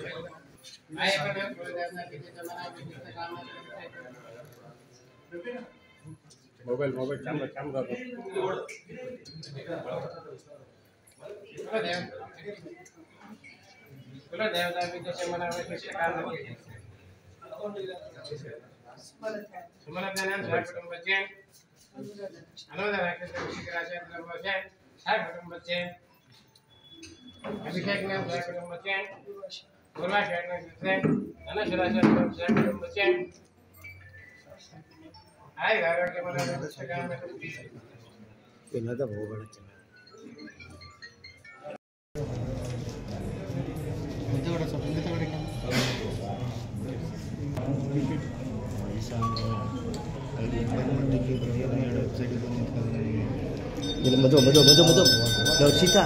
Mobile mobile camera camera देवता विद्या मना कृष्ण कारण तुम्हाला ज्ञान झाड कुटुंबाचे अनुदान कृष्ण शिखराचे कुटुंबाचे झाड कुटुंबाचे अभिषेक नाम झाड कुटुंबाचे गुरुवा झाड कुटुंबाचे धनशिराचे झाड कुटुंबाचे आहे आरोग्य मला कृष्ण कारण ಏನದ ಹೋಗೋಣ ಮಧು ಮಧು ಮಧು ಮಧು ಸೀತಾ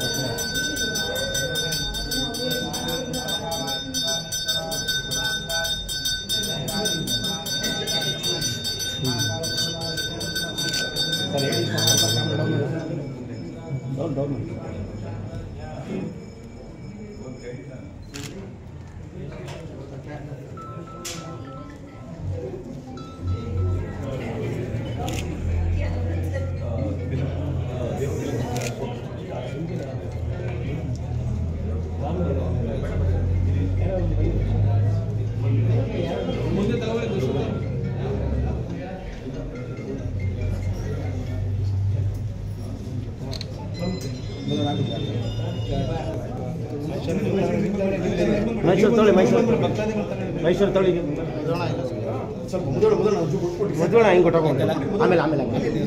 ಮೈಸೂರು ತೊಳಿ ಮೈಸೂರು ಮೈಸೂರು ತೊಳಿ ಮಧುವಣ ಹಿಂಗೆ ಕೊಟ್ಟೋಗೊಂಡು ಆಮೇಲೆ ಆಮೇಲೆ ಆಮೇಲೆ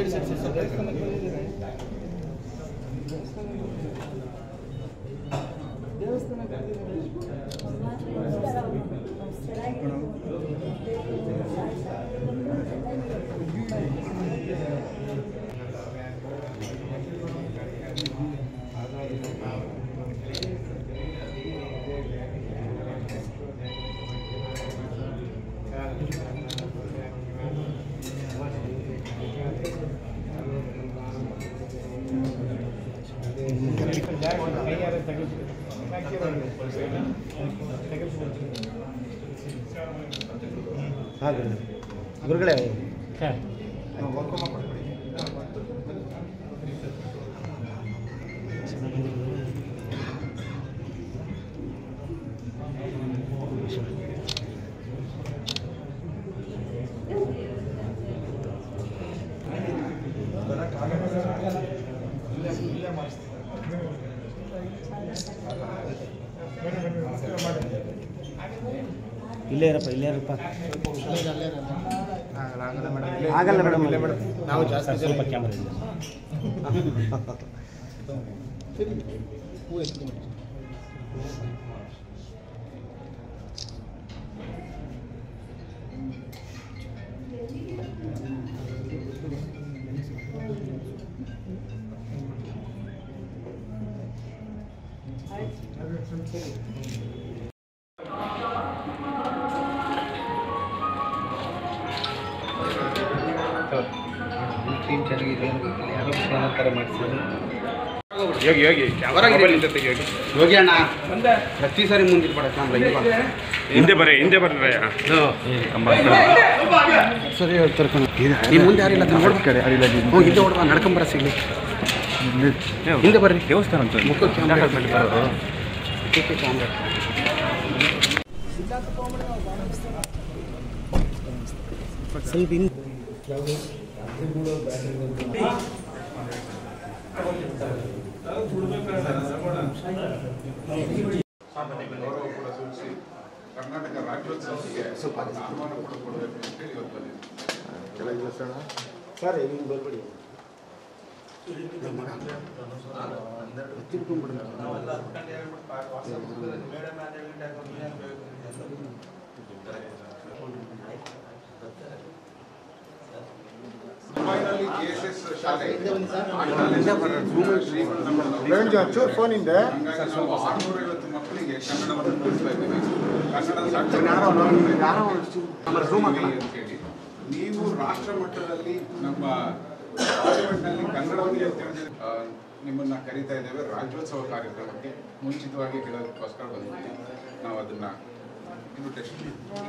ಹಾಂ ಗುರುಗಳೇ ಇಲ್ಲೇ ಇರಪ್ಪ ಇಲ್ಲೇ ಇರಪ್ಪ ಆಗಲ್ಲ ಮೇಡಮ್ ನಾವು ಜಾಸ್ತಿ ಸ್ವಲ್ಪ ಕ್ಯಾಮ್ರಾ ಇಲ್ಲ ಯೋಗಿ ಯೋಗಿ ಮೊಬೈಲ್ ಹಿಂದೆ ತೆಗಿ ಯೋಗಿ ಯೋಗಿ ಅಣ್ಣ ಪ್ರತಿ ಸಾರಿ ಮುಂದಿರ್ಬೇಡ ಕ್ಯಾಮ್ರಾ ಹಿಂದೆ ಬರ್ರಿ ಹಿಂದೆ ಬರ್ರಿ ಸರಿ ಹೇಳ್ತಾರೆ ನಿಮ್ಮ ಮುಂದೆ ಯಾರಿಲ್ಲ ನೋಡ್ಬೇಕಾರೆ ಯಾರಿಲ್ಲ ಹ್ಞೂ ಹಿಂದೆ ಹೊಡೆದ ನಡ್ಕೊಂಬರ ಸಿಗ್ಲಿ ಹಿಂದೆ ಬರ್ರಿ ದೇವಸ್ಥಾನ ಅಂತ ಮುಖ ಕ್ಯಾಮ್ರಾ ಮುಖಕ್ಕೆ ಕ್ಯಾಮ್ರಾ ಸ್ವಲ್ಪ ಹಿಂದೆ ಗೌರವ ಕೂಡ ಸೂಚಿಸಿ ಕರ್ನಾಟಕ ರಾಜ್ಯೋತ್ಸವಕ್ಕೆ ಆಹ್ವಾನ ಕೂಡ ಕೊಡಬೇಕು ಅಂತೇಳಿ ಇವತ್ತು ಬಂದಿದ್ದೀವಿ ಸರ್ ಹಿಂಗೆ ಬರ್ಬೇಡಿ ಮುಂಬೈನಲ್ಲಿ ಕೆಎಸ್ಎಸ್ ಶಾಲೆ ಚೂರು ಫೋನ್ ಹಿಂದೆ ಹಂಗಾಗಿ ನಾವು ಆರುನೂರೈವತ್ತು ಮಕ್ಕಳಿಗೆ ಕನ್ನಡವನ್ನು ಕಲಿಸ್ತಾ ಇದ್ದೀವಿ ಕನ್ನಡ ಸಾಕ್ಷರತೆ ಅಂತೇಳಿ ನೀವು ರಾಷ್ಟ್ರ ಮಟ್ಟದಲ್ಲಿ ನಮ್ಮ ಪಾರ್ಲಿಮೆಂಟ್ನಲ್ಲಿ ಕನ್ನಡವನ್ನು ಎತ್ತಿ ನಿಮ್ಮನ್ನ ಕರೀತಾ ಇದ್ದೇವೆ ರಾಜ್ಯೋತ್ಸವ ಕಾರ್ಯಕ್ರಮಕ್ಕೆ ಮುಂಚಿತವಾಗಿ ಹೇಳೋದಕ್ಕೋಸ್ಕರ ಬಂದಿದ್ದೀವಿ ಅದನ್ನ ಇನ್ವಿಟೇಷನ್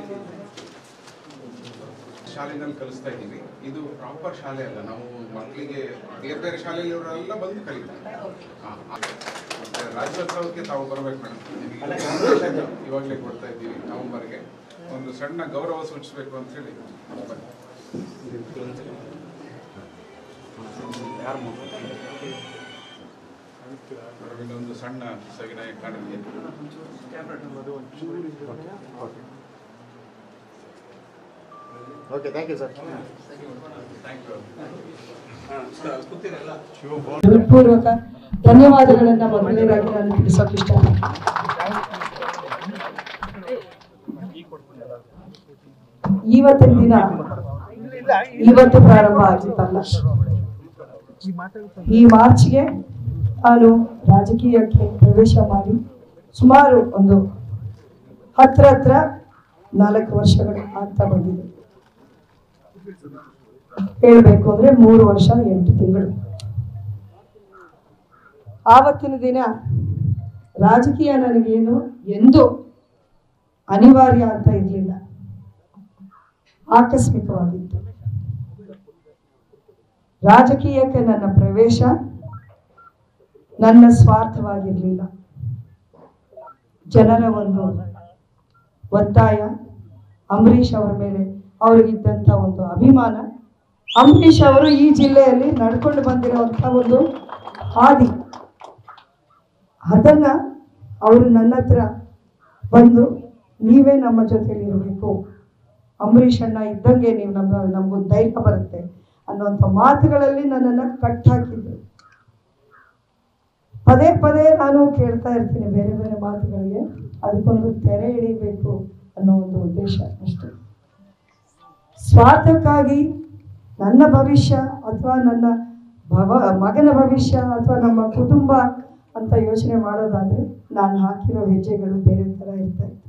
ಶಾಲೆನಲ್ಲಿ ಕಲಿಸ್ತಾ ಇದ್ದೀವಿ ಇದು ಪ್ರಾಪರ್ ಶಾಲೆ ಅಲ್ಲ ನಾವು ಮಕ್ಕಳಿಗೆ ಬೇರೆ ಬೇರೆ ಶಾಲೆಯಲ್ಲಿ ಇವರೆಲ್ಲ ಬಂದು ಕಲಿತಾರೆ ಹಾ, ಹಾ. ಮತ್ತೆ ರಾಜ್ಯೋತ್ಸವಕ್ಕೆ ತಾವು ಬರ್ಬೇಕು ಮೇಡಮ್ ನಿಮಗೆ ಇವಾಗಲೇ ಕೊಡ್ತಾ ಇದ್ದೀವಿ ನವೆಂಬರ್ಗೆ ಒಂದು ಸಣ್ಣ ಗೌರವ ಸೂಚಿಸಬೇಕು ಅಂತ ಹೇಳಿ ಬನ್ನಿ. ಮೇಡಮ್, ಇನ್ನೊಂದು ಸಣ್ಣ ಸವಿನಯ ಕಾಣಿಕೆ okay thank you sir thank you ಹೃತ್ಪೂರ್ವಕ ಧನ್ಯವಾದಗಳನ್ನ ಮೊದಲನೇದಾಗಿ ನಾನು ತಿಳಿಸೋಕೆ ಇಷ್ಟ ಇವತ್ತಿನ ದಿನ ಇವತ್ತು ಪ್ರಾರಂಭ ಆಗಿತ್ತಲ್ಲ ಈ ಮಾರ್ಚ್ಗೆ ನಾನು ರಾಜಕೀಯಕ್ಕೆ ಪ್ರವೇಶ ಮಾಡಿ ಸುಮಾರು ಒಂದು ಹತ್ರ ಹತ್ರ ನಾಲ್ಕು ವರ್ಷಗಳು ಆಗ್ತಾ ಬಂದಿದೆ ಹೇಳ್ಬೇಕು ಅಂದ್ರೆ ಮೂರು ವರ್ಷ ಎಂಟು ತಿಂಗಳು ಆವತ್ತಿನ ದಿನ ರಾಜಕೀಯ ನನಗೇನು ಎಂದೂ ಅನಿವಾರ್ಯ ಅಂತ ಇರಲಿಲ್ಲ ಆಕಸ್ಮಿಕವಾಗಿತ್ತು ರಾಜಕೀಯಕ್ಕೆ ನನ್ನ ಪ್ರವೇಶ ನನ್ನ ಸ್ವಾರ್ಥವಾಗಿರಲಿಲ್ಲ ಜನರ ಒಂದು ಒತ್ತಾಯ ಅಂಬರೀಷ್ ಅವರ ಮೇಲೆ ಅವ್ರಿಗಿದ್ದಂಥ ಒಂದು ಅಭಿಮಾನ ಅಂಬರೀಷ್ ಅವರು ಈ ಜಿಲ್ಲೆಯಲ್ಲಿ ನಡ್ಕೊಂಡು ಬಂದಿರುವಂಥ ಒಂದು ಹಾದಿ ಅದನ್ನ ಅವರು ನನ್ನ ಹತ್ರ ಬಂದು ನೀವೇ ನಮ್ಮ ಜೊತೆಲಿ ಇರಬೇಕು ಅಂಬರೀಷ್ ಅಣ್ಣ ಇದ್ದಂಗೆ ನೀವು ನಮ್ಮ ನಮಗೊಂದು ಧೈರ್ಯ ಬರುತ್ತೆ ಅನ್ನುವಂಥ ಮಾತುಗಳಲ್ಲಿ ನನ್ನನ್ನು ಕಟ್ಟಾಕಿದ್ರು ಪದೇ ಪದೇ ನಾನು ಕೇಳ್ತಾ ಇರ್ತೀನಿ ಬೇರೆ ಬೇರೆ ಮಾತುಗಳಿಗೆ ಅದಕ್ಕೊಂದು ತೆರೆ ಎಳಿಬೇಕು ಅನ್ನೋ ಒಂದು ಉದ್ದೇಶ ಅಷ್ಟೇ ಸ್ವಾರ್ಥಕ್ಕಾಗಿ ನನ್ನ ಭವಿಷ್ಯ ಅಥವಾ ನನ್ನ ಭವ ಮಗನ ಭವಿಷ್ಯ ಅಥವಾ ನಮ್ಮ ಕುಟುಂಬ ಅಂತ ಯೋಚನೆ ಮಾಡೋದಾದ್ರೆ ನಾನು ಹಾಕಿರೋ ಹೆಜ್ಜೆಗಳು ಬೇರೆ ಥರ ಇರ್ತಾ ಇತ್ತು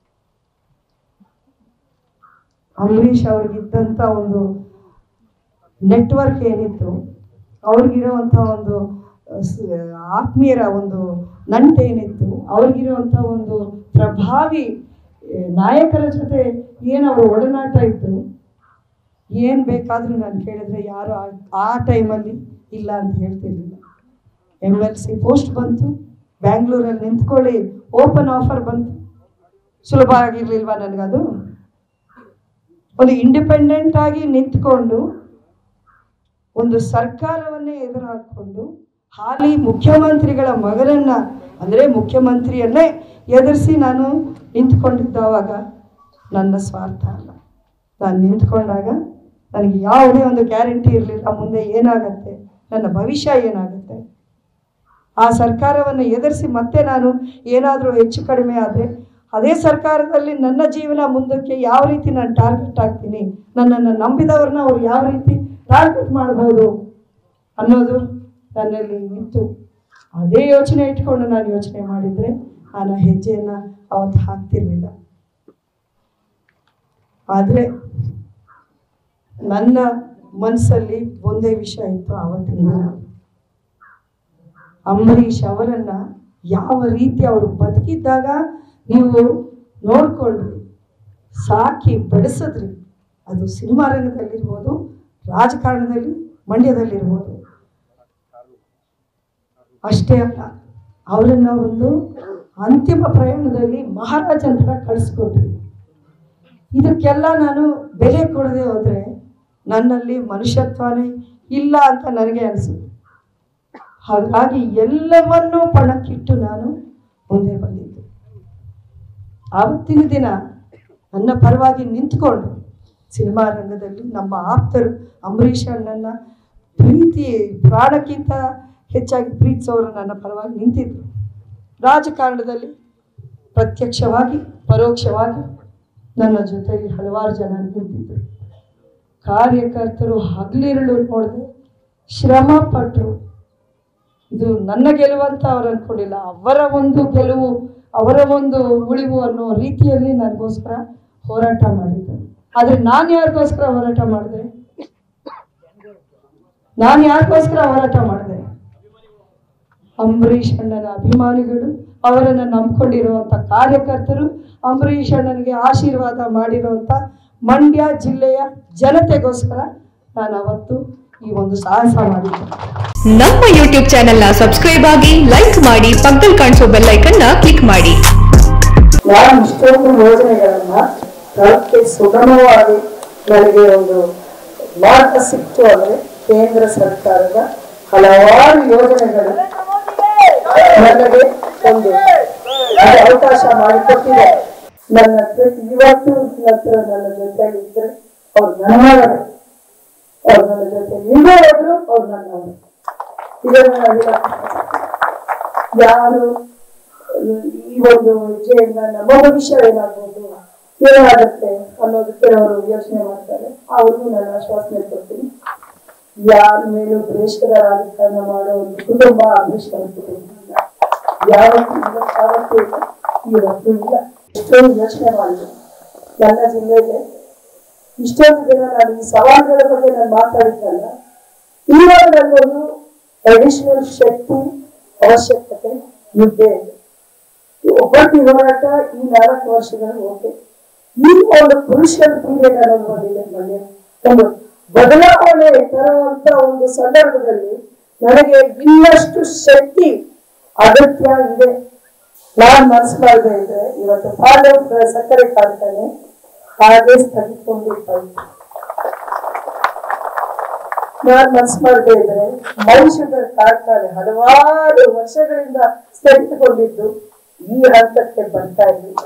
ಅಂಬರೀಷ್ ಅವ್ರಿಗಿದ್ದಂಥ ಒಂದು ನೆಟ್ವರ್ಕ್ ಏನಿತ್ತು ಅವ್ರಿಗಿರುವಂಥ ಒಂದು ಅಹ್, ಸ- ಆತ್ಮೀಯರ ಒಂದು ನಂಟೇನಿತ್ತು ಅವ್ರಿಗಿರುವಂಥ ಒಂದು ಪ್ರಭಾವಿ ಅಹ್, ನಾಯಕರ ಜೊತೆ ಏನು ಅವರ ಒಡನಾಟ ಇತ್ತು ಏನು ಬೇಕಾದರೂ ನಾನು ಕೇಳಿದ್ರೆ ಯಾರು ಆ- ಆ ಟೈಮಲ್ಲಿ ಇಲ್ಲ ಅಂತ ಹೇಳ್ತಿರ್ಲಿಲ್ಲ ಎಮ್ ಎಲ್ ಸಿ ಪೋಸ್ಟ್ ಬಂತು ಬ್ಯಾಂಗ್ಳೂರಲ್ಲಿ ನಿಂತ್ಕೊಳ್ಳಿ ಓಪನ್ ಆಫರ್ ಬಂತು ಸುಲಭ ಆಗಿರ್ಲಿಲ್ವಾ ನನಗದು ಒಂದು ಇಂಡಿಪೆಂಡೆಂಟ್ ಆಗಿ ನಿಂತ್ಕೊಂಡು ಒಂದು ಸರ್ಕಾರವನ್ನೇ ಎದುರು ಹಾಕೊಂಡು ಹಾಲಿ ಮುಖ್ಯಮಂತ್ರಿಗಳ ಮಗನನ್ನ ಅಂದರೆ ಮುಖ್ಯಮಂತ್ರಿಯನ್ನೇ ಎದುರಿಸಿ ನಾನು ನಿಂತ್ಕೊಂಡಿದ್ದವಾಗ ನನ್ನ ಸ್ವಾರ್ಥ ಅಲ್ಲ ನಾನು ನಿಂತ್ಕೊಂಡಾಗ ನನಗೆ ಯಾವುದೇ ಒಂದು ಗ್ಯಾರಂಟಿ ಇರಲಿಲ್ಲ ಮುಂದೆ ಏನಾಗತ್ತೆ ನನ್ನ ಭವಿಷ್ಯ ಏನಾಗುತ್ತೆ ಆ ಸರ್ಕಾರವನ್ನು ಎದುರಿಸಿ ಮತ್ತೆ ನಾನು ಏನಾದರೂ ಹೆಚ್ಚು ಕಡಿಮೆ ಆದರೆ ಅದೇ ಸರ್ಕಾರದಲ್ಲಿ ನನ್ನ ಜೀವನ ಮುಂದಕ್ಕೆ ಯಾವ ರೀತಿ ನಾನು ಟಾರ್ಗೆಟ್ ಆಗ್ತೀನಿ ನನ್ನನ್ನು ನಂಬಿದವ್ರನ್ನ ಅವ್ರು ಯಾವ ರೀತಿ ಟಾರ್ಗೆಟ್ ಮಾಡ್ಬೋದು ಅನ್ನೋದು ನನ್ನಲ್ಲಿ ಇತ್ತು ಅದೇ ಯೋಚನೆ ಇಟ್ಕೊಂಡು ನಾನು ಯೋಚನೆ ಮಾಡಿದರೆ ನಾನು ಆ ಹೆಜ್ಜೆಯನ್ನು ಅವತ್ತು ಹಾಕ್ತಿರ್ಲಿಲ್ಲ ಆದರೆ ನನ್ನ ಮನಸ್ಸಲ್ಲಿ ಒಂದೇ ವಿಷಯ ಇತ್ತು ಆವತ್ತಿನ ದಿನ ಅಂಬರೀಷ್ ಅವರನ್ನ ಯಾವ ರೀತಿ ಅವರು ಬದುಕಿದ್ದಾಗ ನೀವು ನೋಡ್ಕೊಂಡ್ರಿ ಸಾಕಿ ಬೆಳೆಸಿದ್ರಿ ಅದು ಸಿನಿಮಾ ರಂಗದಲ್ಲಿರ್ಬೋದು ರಾಜಕಾರಣದಲ್ಲಿ ಮಂಡ್ಯದಲ್ಲಿರ್ಬೋದು ಅಷ್ಟೇ ಅಲ್ಲ ಅವರನ್ನ ಒಂದು ಅಂತಿಮ ಪ್ರಯಾಣದಲ್ಲಿ ಮಹಾರಾಜನ ಥರ ಕಳಿಸ್ಕೊಟ್ರಿ ಇದಕ್ಕೆಲ್ಲ ನಾನು ಬೆಲೆ ಕೊಡದೆ ಹೋದ್ರೆ ನನ್ನಲ್ಲಿ ಮನುಷ್ಯತ್ವನೇ ಇಲ್ಲ ಅಂತ ನನಗೆ ಅನಿಸುತ್ತೆ ಹಾಗಾಗಿ ಎಲ್ಲವನ್ನೂ ಪಣಕ್ಕಿಟ್ಟು ನಾನು ಮುಂದೆ ಬಂದಿದ್ದೆ ಆವತ್ತಿನ ದಿನ ನನ್ನ ಪರವಾಗಿ ನಿಂತ್ಕೊಂಡು ಸಿನಿಮಾ ರಂಗದಲ್ಲಿ ನಮ್ಮ ಆಪ್ತರು ಅಂಬರೀಷ್ ಅಣ್ಣನ ಪ್ರೀತಿ ಪ್ರಾಣಕ್ಕಿಂತ ಹೆಚ್ಚಾಗಿ ಪ್ರೀತಿಸೋರು ನನ್ನ ಪರವಾಗಿ ನಿಂತಿದ್ರು ರಾಜಕಾರಣದಲ್ಲಿ ಪ್ರತ್ಯಕ್ಷವಾಗಿ ಪರೋಕ್ಷವಾಗಿ ನನ್ನ ಜೊತೆಗೆ ಹಲವಾರು ಜನ ನಿಂತಿದ್ದರು ಕಾರ್ಯಕರ್ತರು ಹಗಲಿರುಳು ನೋಡಿದೆ ಶ್ರಮ ಪಟ್ಟರು ಇದು ನನ್ನ ಗೆಲುವು ಅಂತ ಅವ್ರು ಅನ್ಕೊಂಡಿಲ್ಲ ಅವರ ಒಂದು ಗೆಲುವು ಅವರ ಒಂದು ಉಳಿವು ಅನ್ನೋ ರೀತಿಯಲ್ಲಿ ನನಗೋಸ್ಕರ ಹೋರಾಟ ಮಾಡಿದ್ದರು ಆದ್ರೆ ನಾನು ಯಾರಿಗೋಸ್ಕರ ಹೋರಾಟ ಮಾಡಿದೆ ನಾನು ಯಾರಿಗೋಸ್ಕರ ಹೋರಾಟ ಮಾಡಿದೆ ಅಂಬರೀಷ್ ಅಣ್ಣನ ಅಭಿಮಾನಿಗಳು ಅವರನ್ನು ನಂಬ್ಕೊಂಡಿರುವಂಥ ಕಾರ್ಯಕರ್ತರು ಅಂಬರೀಷ್ ಅಣ್ಣನಿಗೆ ಆಶೀರ್ವಾದ ಮಾಡಿರುವಂಥ ಮಂಡ್ಯ ಜಿಲ್ಲೆಯ ಜನತೆಗೋಸ್ಕರ ನಾನು ಅವತ್ತು ಈ ಒಂದು ಸಾಹಸ ಮಾಡಿದ್ದೆ ನಮ್ಮ ಯೂಟ್ಯೂಬ್ ಚಾನೆಲ್ನ ಸಬ್ಸ್ಕ್ರೈಬ್ ಆಗಿ ಲೈಕ್ ಮಾಡಿ ಪಕ್ಕದಲ್ಲಿ ಕಾಣಿಸೋ ಬೆಲ್ ಐಕನ್ನ ಕ್ಲಿಕ್ ಮಾಡಿ ನಾನು ಇಷ್ಟೊಂದು ಯೋಜನೆಗಳನ್ನ ತಲುಪಿ ಸುಗಮವಾಗಿ ನನಗೆ ಒಂದು ಮಾರ್ಗ ಸಿಕ್ತು ಅಂದ್ರೆ ಕೇಂದ್ರ ಸರ್ಕಾರದ ಹಲವಾರು ಯೋಜನೆಗಳು ನನಗೆ ಒಂದು ಅದು ಅವಕಾಶ ಮಾಡಿಕೊಟ್ಟಿದೆ ನನ್ನ ಹತ್ರ ಇವತ್ತು ನನ್ನ ಹತ್ರ ನನ್ನ ಜೊತೆಲಿ ಇದ್ರೆ ಅವ್ರು ನನ್ನವರೇ ಅವ್ರು ನನ್ನ ಜೊತೆ ನಿಲ್ಲೇ ಹೋದ್ರು ಅವ್ರು ನನ್ನವರು ಇದನ್ನು ನಾವಿಲ್ಲ ಯಾರು ಈ ಒಂದು ಹೆಜ್ಜೆಯಿಂದ ನಮ್ಮ ಭವಿಷ್ಯ ಏನಾಗ್ಬೋದು ಏನಾಗುತ್ತೆ ಅನ್ನೋದಕ್ಕೆ ಅವರು ಯೋಚನೆ ಮಾಡ್ತಾರೆ ಅವ್ರಿಗೂ ನಾನು ಆಶ್ವಾಸನೆ ಕೊಡ್ತೀನಿ ಯಾರ ಮೇಲೂ ದ್ವೇಷದ ರಾಜಕಾರಣ ಮಾಡೋ ಒಂದು ಕುಟುಂಬ ಅದೃಷ್ಟದ ಕುಟುಂಬ ಅಲ್ಲ. ಯಾವತ್ತೂ ಇಲ್ಲ, ಯಾವತ್ತೂ ಇಲ್ಲ ಇವತ್ತು ಇಲ್ಲ ಎಷ್ಟೊಂದು ಯೋಚನೆ ಮಾಡಿದೆ ನನ್ನ ಜಿಲ್ಲೆಗೆ ಇಷ್ಟೊಂದು ದಿನ ನಾನು ಈ ಸವಾಲುಗಳ ಬಗ್ಗೆ ನಾನು ಮಾತಾಡಿದ್ದಲ್ಲ ಇವಾಗ ನನಗೊಂದು ಅಡಿಷನಲ್ ಶಕ್ತಿ ಅವಶ್ಯಕತೆ ಇದ್ದೇ ಇದೆ ಈ ಒಬ್ಬಟ್ಟು ಹೋರಾಟ ಈ ನಾಲ್ಕು ವರ್ಷಗಳು ಓಕೆ ಈ ಒಂದು ಕ್ರೂಷಿಯಲ್ ಪೀರಿಯಡ್ ಅನ್ನೋದು ಬಂದಿದೆ ಮೊನ್ನೆ ಒಂದು ಬದಲಾವಣೆ ತರುವಂತ ಒಂದು ಸಂದರ್ಭದಲ್ಲಿ ನನಗೆ ಇನ್ನಷ್ಟು ಶಕ್ತಿ ಅಗತ್ಯ ಇದೆ ನಾನ್ ಮನಸ್ಸು ಮಾಡದೆ ಇದ್ರೆ ಇವತ್ತು ಪಾಲೆ ಸಕ್ಕರೆ ಕಾರ್ಖಾನೆ ಹಾಗೆ ಸ್ಥಗಿತಗೊಂಡಿರ್ತಾ ಇತ್ತು ನಾನ್ ಮನಸ್ಸು ಮಾಡದೆ ಇದ್ರೆ ಮೈಸೂರಿನ ಕಾರ್ಖಾನೆ ಹಲವಾರು ವರ್ಷಗಳಿಂದ ಸ್ಥಗಿತಗೊಂಡಿದ್ದು ಈ ಹಂತಕ್ಕೆ ಬರ್ತಾ ಇರಲಿಲ್ಲ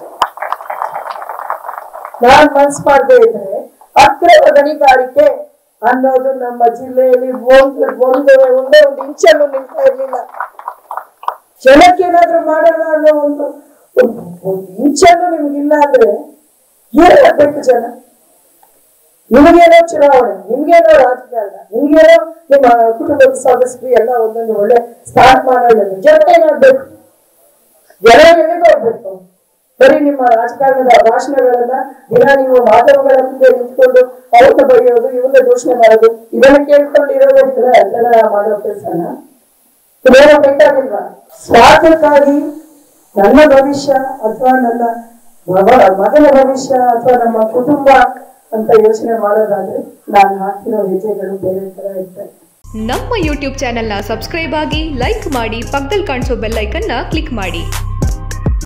ನಾನ್ ಮನಸ್ಸು ಮಾಡದೆ ಇದ್ರೆ ಅಕ್ರಮ ಗಣಿಗಾರಿಕೆ ಅನ್ನೋದು ನಮ್ಮ ಜಿಲ್ಲೆಯಲ್ಲಿ ಒಂದು ಒಂದು ಒಂದೇ ಒಂದು ಇಂಚಲ್ಲೂ ನಿಲ್ತಾ ಇರ್ಲಿಲ್ಲ ಜನಕ್ಕೆ ಏನಾದ್ರೂ ಮಾಡೋಣ ಅನ್ನೋ ಒಂದು ಒಂದು ಒಂದು ಇಂಚಲ್ಲೂ ನಿಮ್ಗಿಲ್ಲ ಅಂದ್ರೆ ಏನ್ ಮಾಡ್ಬೇಕು ಜನ ನಿಮಗೇನೋ ಚುನಾವಣೆ ನಿಮ್ಗೇನೋ ರಾಜಕಾರಣ ನಿಮ್ಗೇನೋ ನಿಮ್ಮ ಕುಟುಂಬದ ಸದಸ್ಯರು ಎಲ್ಲ ಒಂದೊಂದು ಒಳ್ಳೆ ಸ್ಥಾನಮಾನಗಳನ್ನು ಜನ ಏನಾಗ್ಬೇಕು ಜನ ಎಲ್ಲಿಗೆ ಹೋಗ್ಬೇಕು ಬರೀ ನಿಮ್ಮ ರಾಜಕಾರಣದ ಭಾಷಣಗಳನ್ನ ದಿನ ನೀವು ಮಾಧ್ಯಮಗಳ ಮುಂದೆ ನಿಂತ್ಕೊಂಡು ಅವ್ರನ್ನ ಬರೆಯೋದು ಇವ್ರನ್ನ ದೂಷಣೆ ಮಾಡೋದು ಇದನ್ನ ಕೇಳ್ಕೊಂಡಿರೋದೇ ಜನ ಜನ ಮಾಡೋ ಕೆಲಸನ ಇದೇನೋ ಬೇಕಾಗಿಲ್ವಾ ಸ್ವಾರ್ಥಕ್ಕಾಗಿ ನನ್ನ ಭವಿಷ್ಯ ಅಥವಾ ನನ್ನ ಮಗ- ಮಗನ ಭವಿಷ್ಯ ಅಥವಾ ನಮ್ಮ ಕುಟುಂಬ ಅಂತ ಯೋಚನೆ ಮಾಡೋದಾದ್ರೆ ನಾನು ಹಾಕಿರೋ ಹೆಜ್ಜೆಗಳು ಬೇರೆ ತರ ಇರ್ತವೆ ನಮ್ಮ ಯೂಟ್ಯೂಬ್ ಚಾನೆಲ್ನ ಸಬ್ಸ್ಕ್ರೈಬ್ ಆಗಿ ಲೈಕ್ ಮಾಡಿ ಪಕ್ಕದಲ್ಲಿ ಕಾಣಿಸೋ ಬೆಲ್ ಐಕನ್ನ ಕ್ಲಿಕ್ ಮಾಡಿ